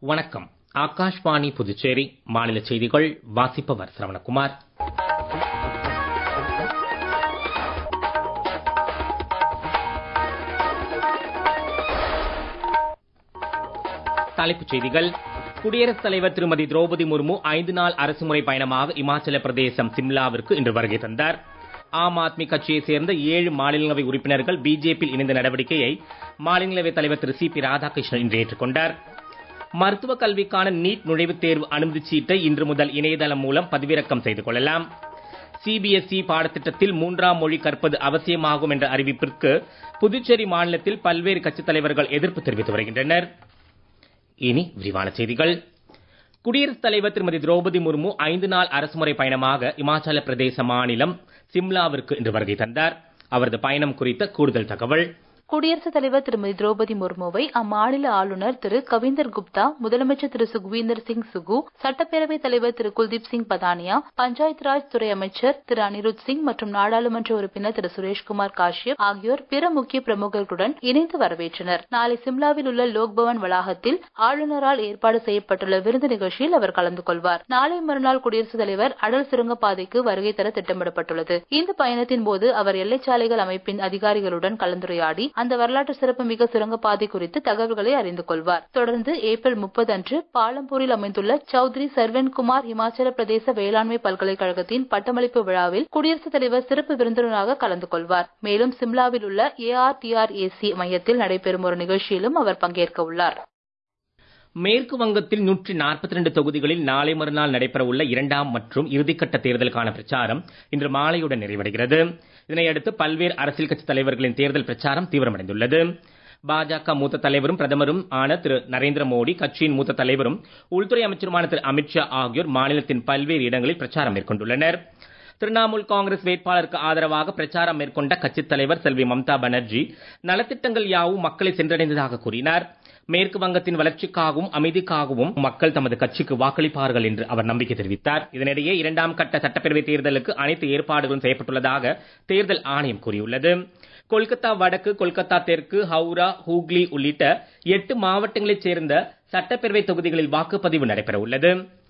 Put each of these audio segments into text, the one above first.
வணக்கம் ஆகாஷ்வாணி புதுச்சேரி மாநில செய்திகள் வாசிப்பவர் சரவணகுமார் தலைப்புச் செய்திகள் குடியரசுத் தலைவர் திருமதி திரௌபதி முர்மு ஐந்து நாள் அரசுமுறை பயணமாக இமாச்சல பிரதேசம் சிம்லாவிற்கு இன்று வருகை தந்தார் ஆம் ஆத்மி கட்சியைச் சேர்ந்த ஏழு மாநிலங்களவை உறுப்பினர்கள் பிஜேபியில் இணைந்த நடவடிக்கையை மாநிலங்களவைத் தலைவர் திரு சி பி ராதாகிருஷ்ணன் இன்று ஏற்றுக்கொண்டார் மருத்துவ கல்விக்கான நீட் நுழைவுத் தேர்வு அனுமதிச் சீட்டை இன்று முதல் இணையதளம் மூலம் பதிவிறக்கம் செய்து கொள்ளலாம் சிபிஎஸ்இ பாடத்திட்டத்தில் மூன்றாம் மொழி கற்பது அவசியமாகும் என்ற அறிவிப்பிற்கு புதுச்சேரி மாநிலத்தில் பல்வேறு கட்சித் தலைவர்கள் எதிர்ப்பு தெரிவித்து வருகின்றனர் இனி விரிவான செய்திகள் குடியரசுத் தலைவர் திருமதி திரௌபதி முர்மு ஐந்து நாள் அரசுமுறை பயணமாக இமாச்சல பிரதேச மாநிலம் சிம்லாவிற்கு இன்று வருகை தந்தார் அவரது பயணம் குறித்த கூடுதல் தகவல் குடியரசுத் தலைவர் திருமதி திரௌபதி முர்முவை அம்மாநில ஆளுநர் திரு கவிந்தர் குப்தா முதலமைச்சர் திரு சுக்வீந்தர் சிங் சுகு சட்டப்பேரவைத் தலைவர் திரு குல்தீப் சிங் பதானியா பஞ்சாயத் ராஜ் துறை அமைச்சர் திரு அனிருத் சிங் மற்றும் நாடாளுமன்ற உறுப்பினர் திரு சுரேஷ்குமார் காஷ்யப் ஆகியோர் பிற முக்கிய பிரமுகர்களுடன் இணைந்து வரவேற்றனர் நாளை சிம்லாவில் உள்ள லோக்பவன் வளாகத்தில் ஆளுநரால் ஏற்பாடு செய்யப்பட்டுள்ள விருந்து நிகழ்ச்சியில் அவர் கலந்து கொள்வார் நாளை மறுநாள் குடியரசுத் தலைவர் அடல் சுரங்கப்பாதைக்கு வருகை தர திட்டமிடப்பட்டுள்ளது இந்த பயணத்தின் போது அவர் எல்லைச்சாலைகள் அமைப்பின் அதிகாரிகளுடன் கலந்துரையாடி அந்த வரலாற்று சிறப்புமிக்க சுரங்கப்பாதை குறித்து தகவல்களை அறிந்து கொள்வார் தொடர்ந்து ஏப்ரல் முப்பது அன்று பாலம்பூரில் அமைந்துள்ள சௌத்ரி சர்வன்குமார் இமாச்சல பிரதேச வேளாண்மை பல்கலைக்கழகத்தின் பட்டமளிப்பு விழாவில் குடியரசுத் தலைவர் சிறப்பு விருந்தினராக கலந்து கொள்வார் மேலும் சிம்லாவில் உள்ள ஏஆர்டிஆர்ஏசி மையத்தில் நடைபெறும் ஒரு நிகழ்ச்சியிலும் அவர் பங்கேற்க உள்ளார் மேற்கு வங்கத்தில் நூற்றி நாற்பத்தி ரெண்டு தொகுதிகளில் நாளை மறுநாள் நடைபெற உள்ள இரண்டாம் மற்றும் இறுதிக்கட்ட தேர்தலுக்கான பிரச்சாரம் இன்று மாலையுடன் நிறைவடைகிறது இதனையடுத்து பல்வேறு அரசியல் கட்சித் தலைவர்களின் தேர்தல் பிரச்சாரம் தீவிரமடைந்துள்ளது பாஜக மூத்த தலைவரும் பிரதமரும் ஆன திரு நரேந்திர மோடி கட்சியின் மூத்த தலைவரும் உள்துறை அமைச்சருமான திரு அமித்ஷா ஆகியோர் மாநிலத்தின் பல்வேறு இடங்களில் பிரச்சாரம் மேற்கொண்டுள்ளனர் திரிணாமுல் காங்கிரஸ் வேட்பாளருக்கு ஆதரவாக பிரச்சாரம் மேற்கொண்ட கட்சித் தலைவர் செல்வி மம்தா பானர்ஜி நலத்திட்டங்கள் யாவும் மக்களை சென்றடைந்ததாக கூறினார் மேற்கு வங்கத்தின் வளர்ச்சிக்காகவும் அமைதிக்காகவும் மக்கள் தமது கட்சிக்கு வாக்களிப்பார்கள் என்று அவர் நம்பிக்கை தெரிவித்தார் இதனிடையே இரண்டாம் கட்ட சட்டப்பேரவை தேர்தலுக்கு அனைத்து ஏற்பாடுகளும் செய்யப்பட்டுள்ளதாக தேர்தல் ஆணையம் கூறியுள்ளது கொல்கத்தா வடக்கு கொல்கத்தா தெற்கு ஹவுரா ஹூக்லி உள்ளிட்ட எட்டு மாவட்டங்களைச் சேர்ந்த சட்டப்பேரவை தொகுதிகளில் வாக்குப்பதிவு நடைபெற உள்ளது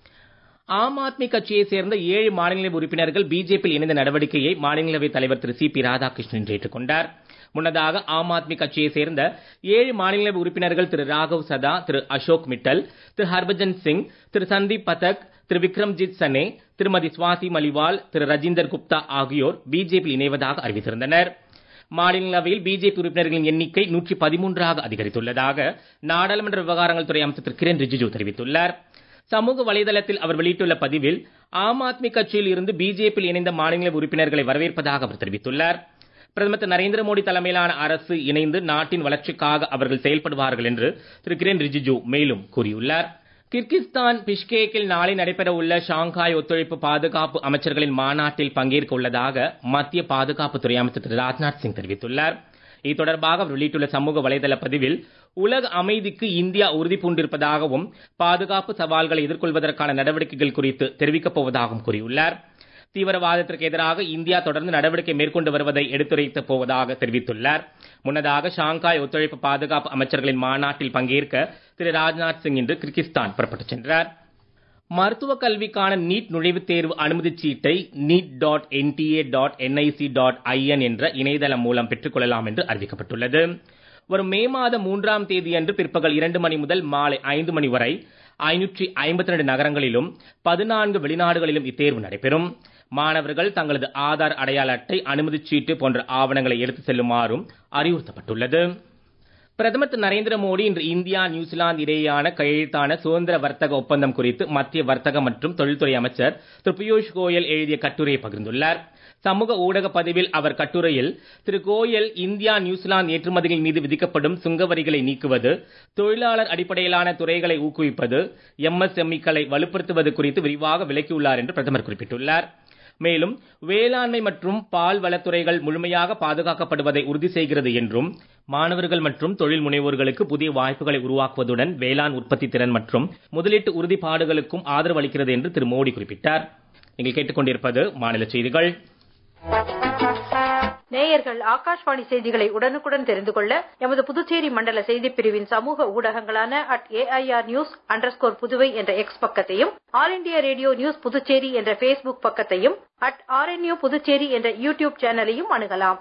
ஆம் ஆத்மி கட்சியைச் சேர்ந்த ஏழு மாநிலங்களவை உறுப்பினர்கள் பிஜேபியில் இணைந்த நடவடிக்கையை மாநிலங்களவைத் தலைவர் திரு சி பி ராதாகிருஷ்ணன் ஏற்றுக்கொண்டார் முன்னதாக ஆம் ஆத்மி கட்சியைச் சேர்ந்த ஏழு மாநிலங்களவை உறுப்பினர்கள் திரு ராகவ் சதா திரு அசோக் மிட்டல் திரு ஹர்பஜன் சிங் திரு சந்தீப் பதக் திரு விக்ரம்ஜித் சனே திருமதி சுவாதி மலிவால் திரு ரஜிந்தர் குப்தா ஆகியோர் பிஜேபியில் இணைவதாக அறிவித்திருந்தனர் மாநிலங்களவையில் பிஜேபி உறுப்பினர்களின் எண்ணிக்கை நூற்றி பதிமூன்றாக அதிகரித்துள்ளதாக நாடாளுமன்ற விவகாரங்கள் துறை அமைச்சர் திரு கிரண் ரிஜிஜு தெரிவித்துள்ளார் சமூக வலைதளத்தில் அவர் வெளியிட்டுள்ள பதிவில் ஆம் ஆத்மி கட்சியில் இருந்து பிஜேபியில் இணைந்த மாநில உறுப்பினர்களை வரவேற்பதாக அவர் தெரிவித்துள்ளார் பிரதமர் திரு நரேந்திர மோடி தலைமையிலான அரசு இணைந்து நாட்டின் வளர்ச்சிக்காக அவர்கள் செயல்படுவார்கள் என்று திரு கிரண் ரிஜிஜு மேலும் கூறியுள்ளார் கிர்கிஸ்தான் பிஷ்கேக்கில் நாளை நடைபெற உள்ள ஷாங்காய் ஒத்துழைப்பு பாதுகாப்பு அமைச்சர்களின் மாநாட்டில் பங்கேற்க உள்ளதாக மத்திய பாதுகாப்புத்துறை அமைச்சர் திரு ராஜ்நாத் சிங் தெரிவித்துள்ளார் இது தொடர்பாக அவர் வெளியிட்டுள்ள சமூக வலைதள பதிவில் உலக அமைதிக்கு இந்தியா உறுதி பூண்டிருப்பதாகவும் பாதுகாப்பு சவால்களை எதிர்கொள்வதற்கான நடவடிக்கைகள் குறித்து தெரிவிக்கப் போவதாகவும் கூறியுள்ளார் தீவிரவாதத்திற்கு எதிராக இந்தியா தொடர்ந்து நடவடிக்கை மேற்கொண்டு வருவதை எடுத்துரைக்கப் போவதாக தெரிவித்துள்ளார் முன்னதாக ஷாங்காய் ஒத்துழைப்பு பாதுகாப்பு அமைச்சர்களின் மாநாட்டில் பங்கேற்க திரு ராஜ்நாத் சிங் இன்று கிர்கிஸ்தான் புறப்பட்டுச் சென்றார் மருத்துவ கல்விக்கான நீட் நுழைவுத் தேர்வு அனுமதிச் சீட்டை NEET dot NTA dot NIC dot IN என்ற இணையதளம் மூலம் பெற்றுக்கொள்ளலாம் என்று அறிவிக்கப்பட்டுள்ளது வரும் மே மாதம் மூன்றாம் தேதியன்று பிற்பகல் இரண்டு மணி முதல் மாலை ஐந்து மணி வரை ஐநூற்றி ஐம்பத்தி ரெண்டு நகரங்களிலும் பதினான்கு வெளிநாடுகளிலும் இத்தேர்வு நடைபெறும் மாணவர்கள் தங்களது ஆதார் அடையாள அட்டை அனுமதிச் சீட்டு போன்ற ஆவணங்களை எடுத்து செல்லுமாறும் அறிவுறுத்தப்பட்டுள்ளது பிரதமர் திரு நரேந்திர மோடி இன்று இந்தியா நியூசிலாந்து இடையேயான கையெழுத்தான சுதந்திர வர்த்தக ஒப்பந்தம் குறித்து மத்திய வர்த்தக மற்றும் தொழில்துறை அமைச்சர் திரு பியூஷ் கோயல் எழுதிய கட்டுரையை பகிர்ந்துள்ளார் சமூக ஊடக பதிவில் அவர் கட்டுரையில் திரு கோயல் இந்தியா நியூசிலாந்து ஏற்றுமதிகள் மீது விதிக்கப்படும் சுங்க வரிகளை நீக்குவது தொழிலாளர் அடிப்படையிலான துறைகளை ஊக்குவிப்பது எம்எஸ்எம்இக்களை வலுப்படுத்துவது குறித்து விரிவாக விளக்கியுள்ளார் என்று பிரதமர் குறிப்பிட்டுள்ளார் மேலும் வேளாண்மை மற்றும் பால் வளத்துறைகள் முழுமையாக பாதுகாக்கப்படுவதை உறுதி செய்கிறது என்றும் மாணவர்கள் மற்றும் தொழில் முனைவோர்களுக்கு புதிய வாய்ப்புகளை உருவாக்குவதுடன் வேளாண் உற்பத்தி திறன் மற்றும் முதலீட்டு உறுதிப்பாடுகளுக்கும் ஆதரவு அளிக்கிறது என்று திரு மோடி குறிப்பிட்டார் நீங்கள் கேட்டுக்கொண்டிருப்பது மாநில செய்திகள் நேயர்கள் ஆகாஷ்வாணி செய்திகளை உடனுக்குடன் தெரிந்து கொள்ள எமது புதுச்சேரி மண்டல செய்திப் பிரிவின் சமூக ஊடகங்களான at AIR news underscore Puduvai என்ற எக்ஸ் பக்கத்தையும் All India Radio news Puducherry என்ற ஃபேஸ்புக் பக்கத்தையும் அட் ஆர்என்யூ புதுச்சேரி என்ற யூடியூப் சேனலையும் அணுகலாம்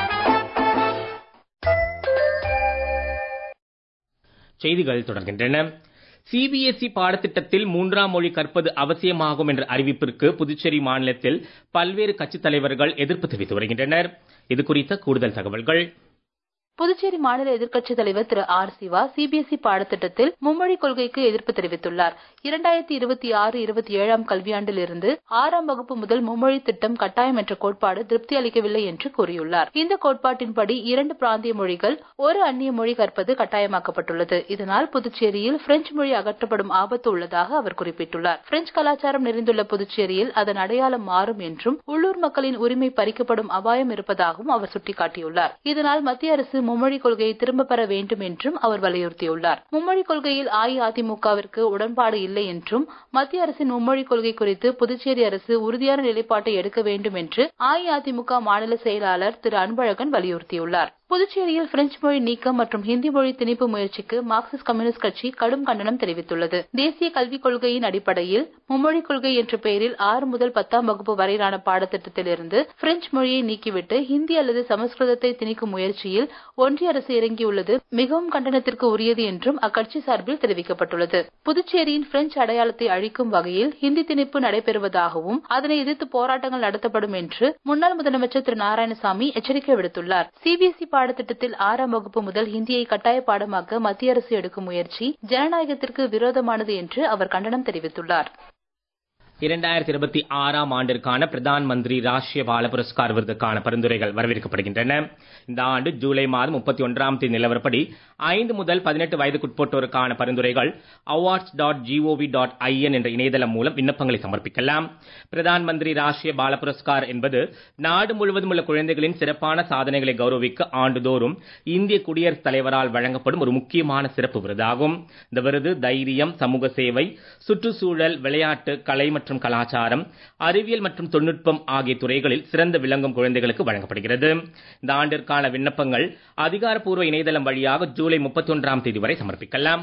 செய்திகள் தொடர்கின்றன சிபிஎஸ்இ பாடத்திட்டத்தில் மூன்றாம் மொழி கற்பது அவசியமாகும் என்ற அறிவிப்பிற்கு புதுச்சேரி மாநிலத்தில் பல்வேறு கட்சித் தலைவர்கள் எதிர்ப்பு தெரிவித்து வருகின்றனர் இது குறித்த கூடுதல் தகவல்கள் புதுச்சேரி மாநில எதிர்க்கட்சித் தலைவர் திரு ஆர் சிவா சிபிஎஸ்இ பாடத்திட்டத்தில் மும்மொழி கொள்கைக்கு எதிர்ப்பு தெரிவித்துள்ளார் இரண்டாயிரத்தி இருபத்தி ஆறு இருபத்தி ஏழாம் கல்வியாண்டில் இருந்து ஆறாம் வகுப்பு முதல் மும்மொழி திட்டம் கட்டாயம் என்ற கோட்பாடு திருப்தி அளிக்கவில்லை என்று கூறியுள்ளார் இந்த கோட்பாட்டின்படி இரண்டு பிராந்திய மொழிகள் ஒரு அந்நிய மொழி கற்பது கட்டாயமாக்கப்பட்டுள்ளது இதனால் புதுச்சேரியில் பிரெஞ்சு மொழி அகற்றப்படும் ஆபத்து உள்ளதாக அவர் குறிப்பிட்டுள்ளார் பிரெஞ்சு கலாச்சாரம் நிறைந்துள்ள புதுச்சேரியில் அதன் அடையாளம் மாறும் என்றும் உள்ளூர் மக்களின் உரிமை பறிக்கப்படும் அபாயம் இருப்பதாகவும் அவர் சுட்டிக்காட்டியுள்ளார் இதனால் மத்திய அரசு மும்மொழி கொள்கையை திரும்பப் பெற வேண்டும் என்றும் அவர் வலியுறுத்தியுள்ளார் மும்மொழி கொள்கையில் அஇஅதிமுகவிற்கு உடன்பாடு இல்லை என்றும் மத்திய அரசின் மும்மொழி கொள்கை குறித்து புதுச்சேரி அரசு உறுதியான நிலைப்பாட்டை எடுக்க வேண்டும் என்று அஇஅதிமுக மாநில செயலாளர் திரு அன்பழகன் வலியுறுத்தியுள்ளார் புதுச்சேரியில் பிரெஞ்சு மொழி நீக்கம் மற்றும் ஹிந்தி மொழி திணிப்பு முயற்சிக்கு மார்க்சிஸ்ட் கம்யூனிஸ்ட் கட்சி கடும் கண்டனம் தெரிவித்துள்ளது தேசிய கல்விக் கொள்கையின் அடிப்படையில் மும்மொழி கொள்கை என்ற பெயரில் ஆறு முதல் பத்தாம் வகுப்பு வரையிலான பாடத்திட்டத்திலிருந்து பிரெஞ்சு மொழியை நீக்கிவிட்டு ஹிந்தி அல்லது சமஸ்கிருதத்தை திணிக்கும் முயற்சியில் ஒன்றிய அரசு இறங்கியுள்ளது மிகவும் கண்டனத்திற்கு உரியது என்றும் அக்கட்சி சார்பில் தெரிவிக்கப்பட்டுள்ளது புதுச்சேரியின் பிரெஞ்சு அடையாளத்தை அழிக்கும் வகையில் ஹிந்தி திணிப்பு நடைபெறுவதாகவும் அதனை எதிர்த்து போராட்டங்கள் நடத்தப்படும் என்று முன்னாள் முதலமைச்சர் திரு நாராயணசாமி எச்சரிக்கை விடுத்துள்ளார் சிபிஎஸ்இ பாடத்திட்டத்தில் ஆறாம் வகுப்பு முதல் ஹிந்தியை கட்டாய பாடமாக்க மத்திய அரசு எடுக்கும் முயற்சி ஜனநாயகத்திற்கு விரோதமானது என்று அவர் கண்டனம் தெரிவித்துள்ளார் இரண்டாயிரத்தி இருபத்தி ஆறாம் ஆண்டிற்கான பிரதான் மந்திரி ராஷ்டிரிய பால புரஸ்கார் விருதுக்கான பரிந்துரைகள் வரவேற்கப்படுகின்றன இந்த ஆண்டு ஜூலை மாதம் முப்பத்தி ஒன்றாம் தேதி நிலவரப்படி ஐந்து முதல் பதினெட்டு வயதுக்குட்பட்டோருக்கான பரிந்துரைகள் awards dot GOV dot IN என்ற இணையதளம் மூலம் விண்ணப்பங்களை சமர்ப்பிக்கலாம் பிரதான் மந்திரி ராஷ்டிரிய பால புரஸ்கார் என்பது நாடு முழுவதும் உள்ள குழந்தைகளின் சிறப்பான சாதனைகளை கௌரவிக்க ஆண்டுதோறும் இந்திய குடியரசுத் தலைவரால் வழங்கப்படும் ஒரு முக்கியமான சிறப்பு விருதாகும் இந்த விருது தைரியம் சமூக சேவை சுற்றுச்சூழல் விளையாட்டு கலை மற்றும் மற்றும் கலாச்சாரம் அறிவியல் மற்றும் தொழில்நுட்பம் ஆகிய துறைகளில் சிறந்து விளங்கும் குழந்தைகளுக்கு வழங்கப்படுகிறது இந்த ஆண்டிற்கான விண்ணப்பங்கள் அதிகாரப்பூர்வ இணையதளம் வழியாக ஜூலை முப்பத்தி ஒன்றாம் தேதி வரை சமர்ப்பிக்கலாம்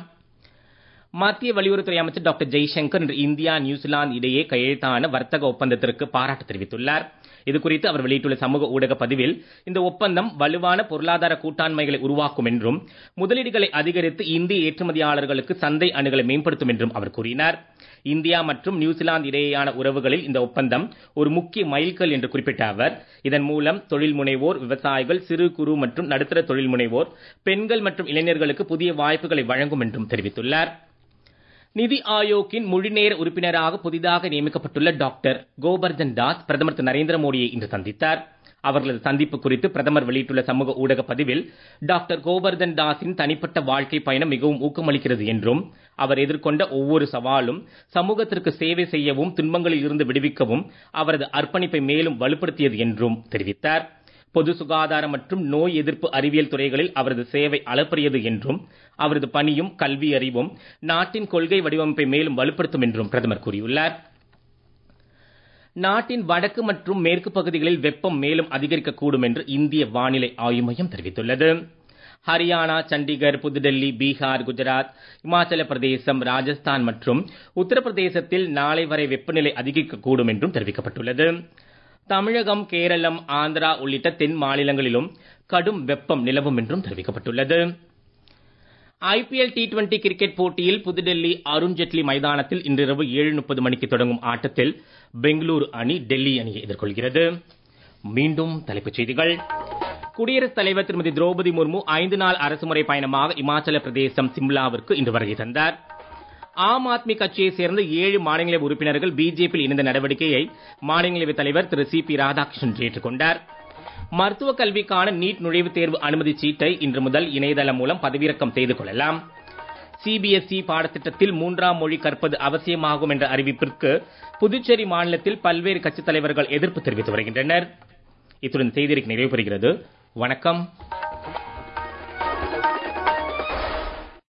மத்திய வெளியுறவுத்துறை அமைச்சர் டாக்டர் ஜெய்சங்கர் இன்று இந்தியா நியூசிலாந்து இடையே கையெழுத்தான வர்த்தக ஒப்பந்தத்திற்கு பாராட்டு தெரிவித்துள்ளார் இது குறித்து அவர் வெளியிட்டுள்ள சமூக ஊடக பதிவில் இந்த ஒப்பந்தம் வலுவான பொருளாதார கூட்டாண்மைகளை உருவாக்கும் என்றும் முதலீடுகளை அதிகரித்து இந்திய ஏற்றுமதியாளர்களுக்கு சந்தை அணுகலை மேம்படுத்தும் என்றும் அவர் கூறினார் இந்தியா மற்றும் நியூசிலாந்து இடையேயான உறவுகளில் இந்த ஒப்பந்தம் ஒரு முக்கிய மைல்கல் என்று குறிப்பிட்ட அவர் இதன் மூலம் தொழில் முனைவோர் விவசாயிகள் சிறு குறு மற்றும் நடுத்தர தொழில் முனைவோர் பெண்கள் மற்றும் இளைஞர்களுக்கு புதிய வாய்ப்புகளை வழங்கும் என்றும் தெரிவித்துள்ளார் நிதி ஆயோக்கின் முழுநேர உறுப்பினராக புதிதாக நியமிக்கப்பட்டுள்ள டாக்டர் கோபர்தன் தாஸ் பிரதமர் திரு நரேந்திர மோடியை இன்று சந்தித்தார் அவர்களது சந்திப்பு குறித்து பிரதமர் வெளியிட்டுள்ள சமூக ஊடக பதிவில் டாக்டர் கோபர்தன் தாஸின் தனிப்பட்ட வாழ்க்கை பயணம் மிகவும் ஊக்கமளிக்கிறது என்றும் அவர் எதிர்கொண்ட ஒவ்வொரு சவாலும் சமூகத்திற்கு சேவை செய்யவும் துன்பங்களில் இருந்து விடுவிக்கவும் அவரது அர்ப்பணிப்பை மேலும் வலுப்படுத்தியது என்றும் தெரிவித்தார் பொது சுகாதாரம் மற்றும் நோய் எதிர்ப்பு அறிவியல் துறைகளில் அவரது சேவை அளப்பரியது என்றும் அவரது பணியும் கல்வி அறிவும் நாட்டின் கொள்கை வடிவமைப்பை மேலும் வலுப்படுத்தும் என்றும் பிரதமர் கூறியுள்ளார் நாட்டின் வடக்கு மற்றும் மேற்கு பகுதிகளில் வெப்பம் மேலும் அதிகரிக்கக்கூடும் என்று இந்திய வானிலை ஆய்வு மையம் தெரிவித்துள்ளது ஹரியானா சண்டிகர் புதுடெல்லி பீகார் குஜராத் இமாச்சல பிரதேசம் ராஜஸ்தான் மற்றும் உத்தரப்பிரதேசத்தில் நாளை வரை வெப்பநிலை அதிகரிக்கக்கூடும் என்றும் தெரிவிக்கப்பட்டுள்ளது தமிழகம் கேரளம் ஆந்திரா உள்ளிட்ட தென் மாநிலங்களிலும் கடும் வெப்பம் நிலவும் என்றும் தெரிவிக்கப்பட்டுள்ளது ஐபிஎல் டி டுவெண்டி கிரிக்கெட் போட்டியில் புதுடெல்லி அருண்ஜேட்லி மைதானத்தில் இன்றிரவு ஏழு முப்பது மணிக்கு தொடங்கும் ஆட்டத்தில் பெங்களூரு அணி டெல்லி அணியை எதிர்கொள்கிறது மீண்டும் தலைப்புச் செய்திகள் குடியரசுத் தலைவர் திருமதி திரௌபதி முர்மு ஐந்து நாள் அரசுமுறை பயணமாக இமாச்சல பிரதேசம் சிம்லாவிற்கு இன்று வருகை தந்தார் ஆம் ஆத்மி கட்சியைச் சேர்ந்த ஏழு மாநிலங்களவை உறுப்பினர்கள் பிஜேபியில் இணைந்த நடவடிக்கையை மாநிலங்களவைத் தலைவர் திரு சி பி ராதாகிருஷ்ணன் ஏற்றுக்கொண்டார் மருத்துவ கல்விக்கான நீட் நுழைவுத் தேர்வு அனுமதி சீட்டை இன்று முதல் இணையதளம் மூலம் பதிவிறக்கம் செய்து கொள்ளலாம் சிபிஎஸ்இ பாடத்திட்டத்தில் மூன்றாம் மொழி கற்பது அவசியமாகும் என்ற அறிவிப்பிற்கு புதுச்சேரி மாநிலத்தில் பல்வேறு கட்சித் தலைவர்கள் எதிர்ப்பு தெரிவித்து வருகின்றனர் இத்துடன் செய்திருக்கு நிறைவு பெறுகிறது வணக்கம்